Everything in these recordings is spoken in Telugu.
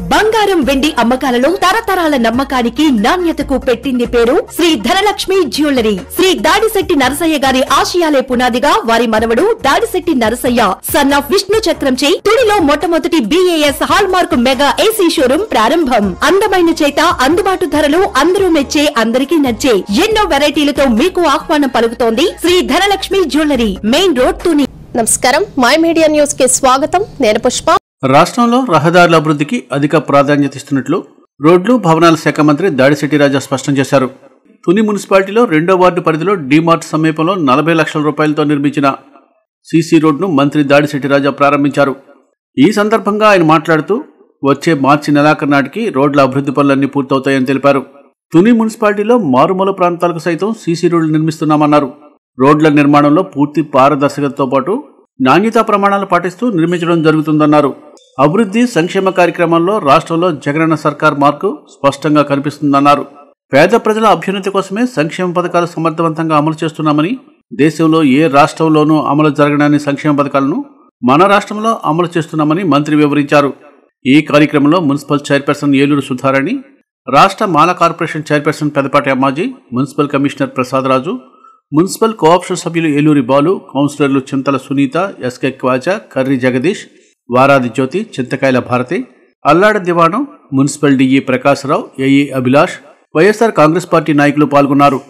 బంగారం వెండి అమ్మకాలలో తరతరాల నమ్మకానికి నాణ్యతకు పెట్టింది పేరు శ్రీ ధనలక్ష్మి జ్యువెలరీ శ్రీ దాడిశెట్టి నరసయ్య గారి ఆశయాలే పునాదిగా వారి మనవడు దాడిశెట్టి నరసయ్య సన్ ఆఫ్ విష్ణు చక్రంచే తుడిలో మొట్టమొదటి BIS hallmark mega AC showroom ప్రారంభం అందమైన చేత అందుబాటు ధరలు అందరూ మెచ్చే అందరికీ నచ్చే ఎన్నో వెరైటీలతో మీకు ఆహ్వానం పలుకుతోంది Shri Dhanalakshmi jewellery main road Tuni నమస్కారం మై మీడియా న్యూస్ కి స్వాగతం నేను పుష్ప రాష్ట్రంలో రహదారుల అభివృద్ధికి అధిక ప్రాధాన్యత ఇస్తున్నట్లు రోడ్లు భవనాల శాఖ మంత్రి దాడిశెట్టి రాజా స్పష్టం చేశారు తుని మున్సిపాలిటీలో రెండో వార్డు పరిధిలో డీమార్ట్ సమీపంలో నలభై లక్షల రూపాయలతో నిర్మించిన సీసీ రోడ్ను మంత్రి దాడిశెట్టి రాజా ప్రారంభించారు ఈ సందర్భంగా ఆయన మాట్లాడుతూ వచ్చే మార్చి నెలాఖరు నాటికి రోడ్ల అభివృద్ధి పనులన్నీ పూర్తవుతాయని తెలిపారు తుని మున్సిపాలిటీలో మారుమూల ప్రాంతాలకు సైతం సీసీ రోడ్లు నిర్మిస్తున్నామన్నారు రోడ్ల నిర్మాణంలో పూర్తి పారదర్శకతతో పాటు నాణ్యతా ప్రమాణాలు పాటిస్తూ నిర్మించడం జరుగుతుందన్నారు అభివృద్ధి సంక్షేమ కార్యక్రమాల్లో రాష్ట్రంలో జగనన్న సర్కార్ మార్కు స్పష్టంగా కనిపిస్తుందన్నారు పేద ప్రజల అభ్యున్నతి కోసమే సంక్షేమ పథకాలు సమర్థవంతంగా అమలు చేస్తున్నామని దేశంలో ఏ రాష్ట్రంలోనూ అమలు జరగని సంక్షేమ పథకాలను మన రాష్ట్రంలో అమలు చేస్తున్నామని మంత్రి వివరించారు ఈ కార్యక్రమంలో మున్సిపల్ చైర్పర్సన్ ఏలూరు సుధారాణి రాష్ట్ర Mala corporation chairperson Pedapati Ammaji municipal commissioner Prasadaraju municipal cooption సభ్యులు ఏలూరి బాలు కౌన్సిలర్లు Chintala Sunitha SK Khwaja Karri Jagadish Varadi Jyothi Chintakayala Bharathi Allada Diwanam municipal DE Prakashrao AE Abhilash YSR Congress party నాయకులు పాల్గొన్నారు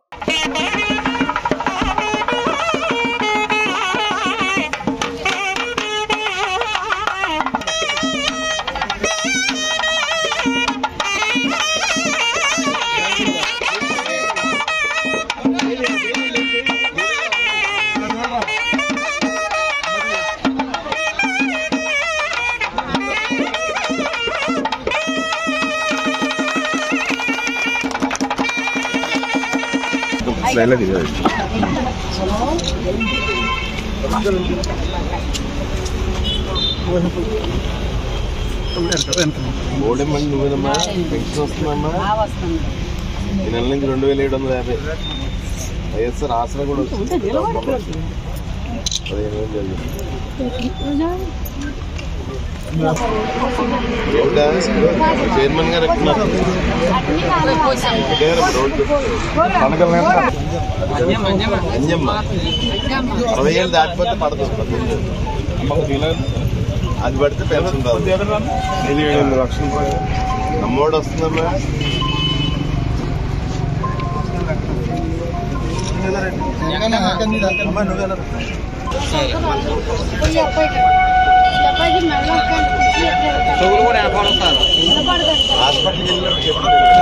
మూడే మంది నువ్వేనమ్మా పెన్షన్ వస్తుందమ్మా ఈ నెల నుంచి రెండు వేల ఏడు వందల యాభై వైఎస్ఆర్ ఆసరా కూడా వస్తుంది పదిహేను వేలు జరిగింది రోడ్డా? చైర్మన్ గారు ఎక్కున్నారు రోడ్డు అంజమ్మ అరవై ఏళ్ళు దాటిపోతే పడదు అది పడితే పెన్షన్ రాదు ఎనిమిది లక్షలు అమ్మోడు వస్తుందమ్మా హాస్పిటల్కి వెళ్ళినప్పుడు చెప్పండి